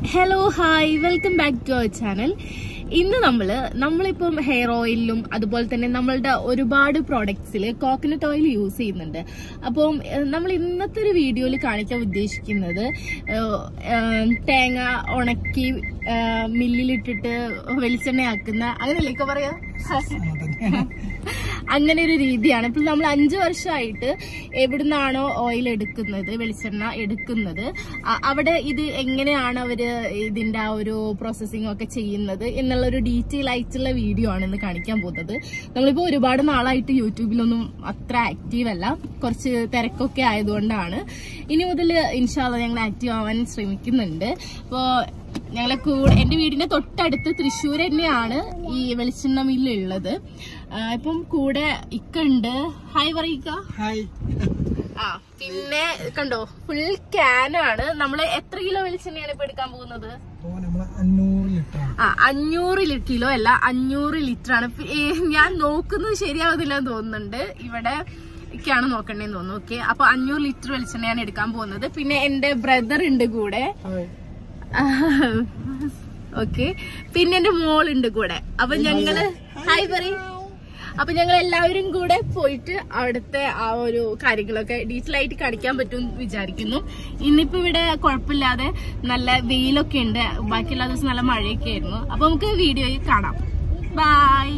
hello hi welcome back to our channel ഇന്ന് നമ്മള് നമ്മളിപ്പം ഹെയർ ഓയിലും അതുപോലെ തന്നെ നമ്മളുടെ ഒരുപാട് പ്രോഡക്ട്സിൽ കോക്കനട്ട് ഓയിൽ യൂസ് ചെയ്യുന്നുണ്ട് അപ്പം ഏഹ്, നമ്മൾ ഇന്നത്തെ ഒരു വീഡിയോയിൽ കാണിക്കാൻ ഉദ്ദേശിക്കുന്നത് ഏഹ്, ഏഹ്, തേങ്ങ ഉണക്കി ഏഹ്, മില്ലിലിട്ടിട്ട് വെളിച്ചെണ്ണയാക്കുന്ന അങ്ങനെയല്ലേ പറയാ അങ്ങനെ ഒരു രീതിയാണ് ഇപ്പൊ നമ്മൾ അഞ്ചു വർഷമായിട്ട് എവിടുന്നാണോ ഓയിൽ എടുക്കുന്നത് വെളിച്ചെണ്ണ എടുക്കുന്നത് അ- അവിടെ ഇത് എങ്ങനെയാണ് അവര് ഇതിന്റെ ആ ഒരു പ്രോസസ്സിംഗ് ഒക്കെ ചെയ്യുന്നത് എന്നുള്ള ഒരു ഡീറ്റെയിൽ ആയിട്ടുള്ള വീഡിയോ ആണ് ഇന്ന് കാണിക്കാൻ പോകുന്നത് നമ്മളിപ്പോ ഒരുപാട് നാളായിട്ട് യൂട്യൂബിലൊന്നും അത്ര ആക്റ്റീവ് അല്ല കുറച്ച് തിരക്കൊക്കെ ആയതുകൊണ്ടാണ് ഇനി മുതൽ ഇൻഷാല്ല ഞങ്ങൾ ആക്റ്റീവ് ആവാൻ ശ്രമിക്കുന്നുണ്ട് അപ്പോ ഞങ്ങളെ കൂടെ എന്റെ വീടിന്റെ തൊട്ടടുത്ത് തൃശ്ശൂർ തന്നെയാണ് ഈ വെളിച്ചെണ്ണ മില്ല് ഉള്ളത് ആ, ഇപ്പം കൂടെ ഇക്ക ഉണ്ട് ഹായ് പറയുക ഹായ് ആ പിന്നെ കണ്ടോ ഫുൾ ക്യാനാണ് നമ്മള് എത്ര കിലോ വെളിച്ചെണ്ണയാണ് ഇപ്പൊ എടുക്കാൻ പോകുന്നത് അപ്പോ നമ്മള് അഞ്ഞൂറ് ലിറ്റർ ആണ് ആ അഞ്ഞൂറ് ലി- കിലോ അല്ല അഞ്ഞൂറ് ലിറ്റർ ആണ് ഇപ്പൊ, ഏ, ഞാൻ നോക്കുന്നത് ശരിയാവുന്നില്ല എന്ന് തോന്നുന്നുണ്ട് ഇവിടെ ഒക്കെയാണ് നോക്കണ്ടേന്ന് തോന്നുന്നു ഓക്കെ അപ്പൊ അഞ്ഞൂറ് ലിറ്റർ വെളിച്ചെണ്ണയാണ് എടുക്കാൻ പോകുന്നത് പിന്നെ എന്റെ ബ്രദർ ഉണ്ട് കൂടെ ഹായ് ഓക്കെ പിന്നെ എന്റെ മോളുണ്ട് കൂടെ അപ്പൊ ഞങ്ങള് ഹായ് പറയും അപ്പൊ ഞങ്ങൾ എല്ലാവരും കൂടെ പോയിട്ട് അവിടുത്തെ ആ ഒരു കാര്യങ്ങളൊക്കെ ഡീറ്റെയിൽ ആയിട്ട് കാണിക്കാൻ പറ്റും എന്ന് വിചാരിക്കുന്നു ഇന്നിപ്പോ ഇവിടെ കുഴപ്പമില്ലാതെ നല്ല വെയിലൊക്കെ ഉണ്ട് ബാക്കിയുള്ള ദിവസം നല്ല മഴയൊക്കെ ആയിരുന്നു അപ്പൊ നമുക്ക് വീഡിയോയിൽ കാണാം ബൈ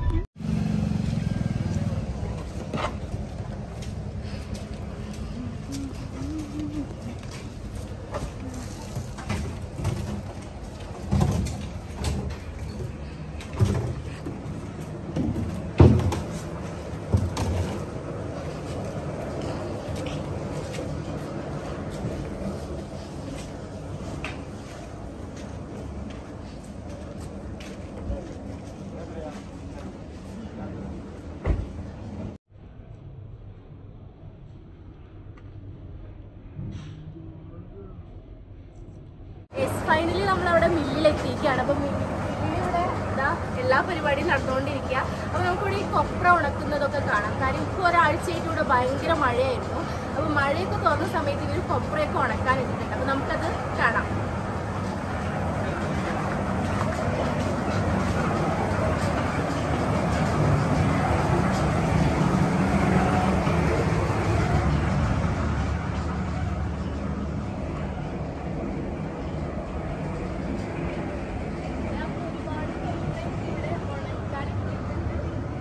ഫൈനലി നമ്മൾ അവിടെ മില്ലിൽ എത്തിയിരിക്കുകയാണ് അപ്പൊ മില്ലിവിടെ ഇതാ എല്ലാ പരിപാടിയും നടന്നുകൊണ്ടിരിക്കുക അപ്പൊ നമുക്കിവിടെ ഈ കൊപ്ര ഉണക്കുന്നതൊക്കെ കാണാം കാര്യം ഇപ്പോൾ ഒരാഴ്ചയായിട്ട് ഇവിടെ ഭയങ്കര മഴയായിരുന്നു അപ്പൊ മഴയൊക്കെ തുറന്ന സമയത്ത് ഇവർ കൊപ്രയൊക്കെ ഉണക്കാൻ ഇട്ടിട്ടുണ്ട് അപ്പൊ നമുക്കത് കാണാം ഒരുപാട് കൊപ്രയൊക്കെ ഇവിടെ ഉണക്കാൻ ഇട്ടിട്ടുണ്ട്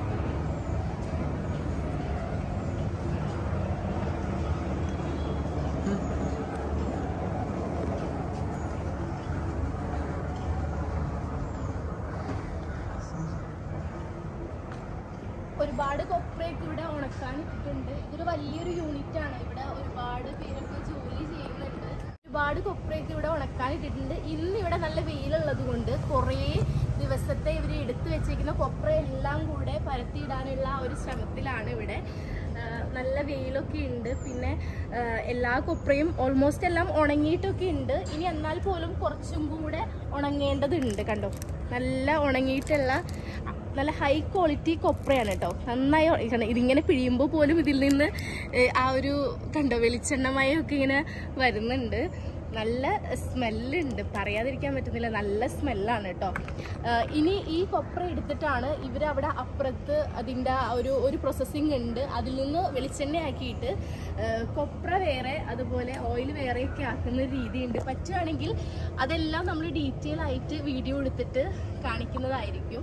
ഒരുപാട് കൊപ്രയൊക്കെ ഇവിടെ ഉണക്കാൻ ഇട്ടിട്ടുണ്ട് ഇതൊരു വലിയൊരു യൂണിറ്റ് ആണ് ഇവിടെ ഒരുപാട് പേരൊക്കെ ജോലി ചെയ്യുന്നുണ്ട് ഒരുപാട് കൊപ്രയൊക്കെ ഇവിടെ ഉണക്കാൻ ഇട്ടിട്ടുണ്ട് ഇന്ന് ഇവിടെ നല്ല വെയിലുള്ളത് കൊണ്ട് കുറേ ദിവസത്തെ ഇവർ എടുത്തു വെച്ചിരിക്കുന്ന കൊപ്ര എല്ലാം കൂടെ പരത്തിയിടാനുള്ള ആ ഒരു ശ്രമത്തിലാണ് ഇവിടെ ആ, നല്ല വെയിലൊക്കെ ഉണ്ട് പിന്നെ ആ, എല്ലാ കൊപ്രയും ഓൾമോസ്റ്റ് എല്ലാം ഉണങ്ങിയിട്ടൊക്കെ ഉണ്ട് ഇനി എന്നാൽ പോലും കുറച്ചും കൂടെ ഉണങ്ങേണ്ടതുണ്ട് കണ്ടോ നല്ല ഉണങ്ങിയിട്ടുള്ള നല്ല ഹൈ ക്വാളിറ്റി കൊപ്രയാണ് കേട്ടോ നന്നായി ഉണ- കണ്ടോ, ഇതിങ്ങനെ പിഴിയുമ്പോൾ പോലും ഇതിൽ നിന്ന് ഏ, ആ ഒരു കണ്ടോ വെളിച്ചെണ്ണമയൊക്കെ ഇങ്ങനെ വരുന്നുണ്ട് നല്ല സ്മെല്ലുണ്ട് പറയാതിരിക്കാൻ പറ്റുന്നില്ല നല്ല സ്മെല്ലാണ് കേട്ടോ ആ, ഇനി ഈ കൊപ്ര എടുത്തിട്ടാണ് ഇവർ അവിടെ അപ്പുറത്ത് അതിൻ്റെ ആ ഒരു ഒരു പ്രോസസ്സിങ് ഉണ്ട് അതിൽ നിന്ന് വെളിച്ചെണ്ണ ആക്കിയിട്ട് ആ, കൊപ്ര വേറെ അതുപോലെ ഓയിൽ വേറെയൊക്കെ ആക്കുന്ന രീതിയുണ്ട് പറ്റുവാണെങ്കിൽ അതെല്ലാം നമ്മൾ ഡീറ്റെയിൽ ആയിട്ട് വീഡിയോ എടുത്തിട്ട് കാണിക്കുന്നതായിരിക്കും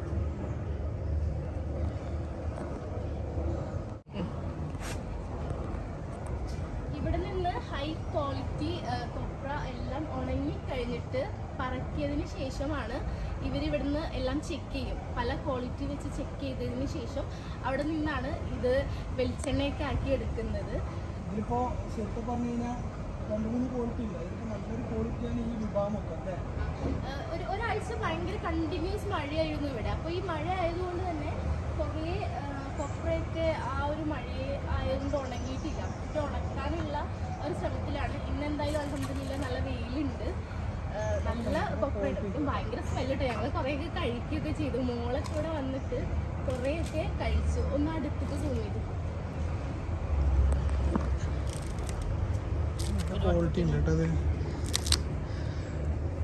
ഇവിടെ നിന്ന് ഹൈ ക്വാളിറ്റി കൊപ്ര എല്ലാം ഉണങ്ങി കഴിഞ്ഞിട്ട് പറക്കിയതിന് ശേഷമാണ് ഇവരിവിടുന്ന് എല്ലാം ചെക്ക് ചെയ്യും പല ക്വാളിറ്റി വെച്ച് ചെക്ക് ചെയ്തതിന് ശേഷം അവിടെ നിന്നാണ് ഇത് വെളിച്ചെണ്ണയൊക്കെ ആക്കി എടുക്കുന്നത് ഇതിലിപ്പോ ശരിക്കും പറഞ്ഞു കഴിഞ്ഞാൽ രണ്ട് മൂന്ന് ക്വാളിറ്റി ഇല്ല ഇതിപ്പോ നല്ലൊരു ക്വാളിറ്റിയാണ് ഈ വിഭാഗമൊക്കെ അല്ലേ ഏഹ് ഒരു ഒരാഴ്ച ഭയങ്കര കണ്ടിന്യൂസ് മഴയായിരുന്നു ഇവിടെ അപ്പോൾ ഈ മഴ ആയതുകൊണ്ട് തന്നെ കുറേ ഏഹ് കൊപ്രയൊക്കെ ആ ഒരു മഴ ആയതുകൊണ്ട് ഉണങ്ങിയിട്ടില്ല പക്ഷെ ഉണക്കാനുള്ള ഒരു ശ്രമത്തിലാണ് ഇന്ന് എന്തായാലും അലഹമില്ല നല്ല വെയിലുണ്ട് ഏഹ് നല്ല കൊപ്ര ഉണ്ട് ഭയങ്കര സ്മെല്ല് കേട്ടോ ഞങ്ങൾ കുറേയൊക്കെ കഴിക്കുകയൊക്കെ ചെയ്തു മോളൊക്കെ ഇവിടെ വന്നിട്ട് കുറേയൊക്കെ കഴിച്ചു ഒന്ന് അടുത്തിട്ട് സൂം ചെയ്തു ക്വാളിറ്റി ഉണ്ട് കേട്ടോ അത്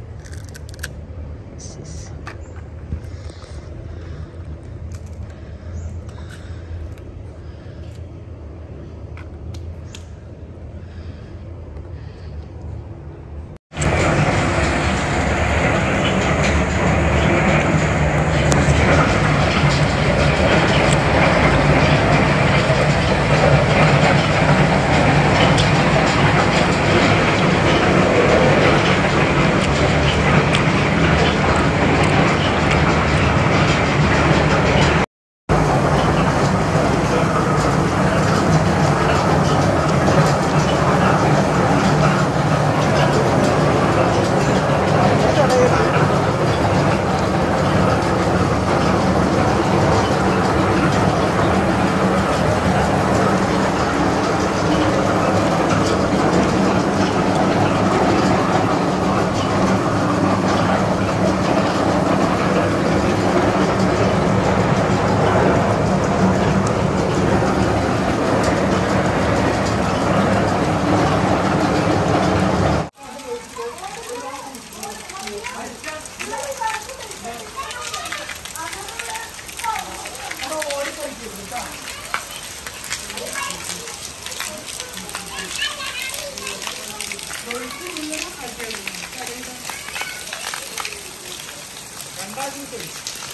ഉണ്ടാക്കി തരും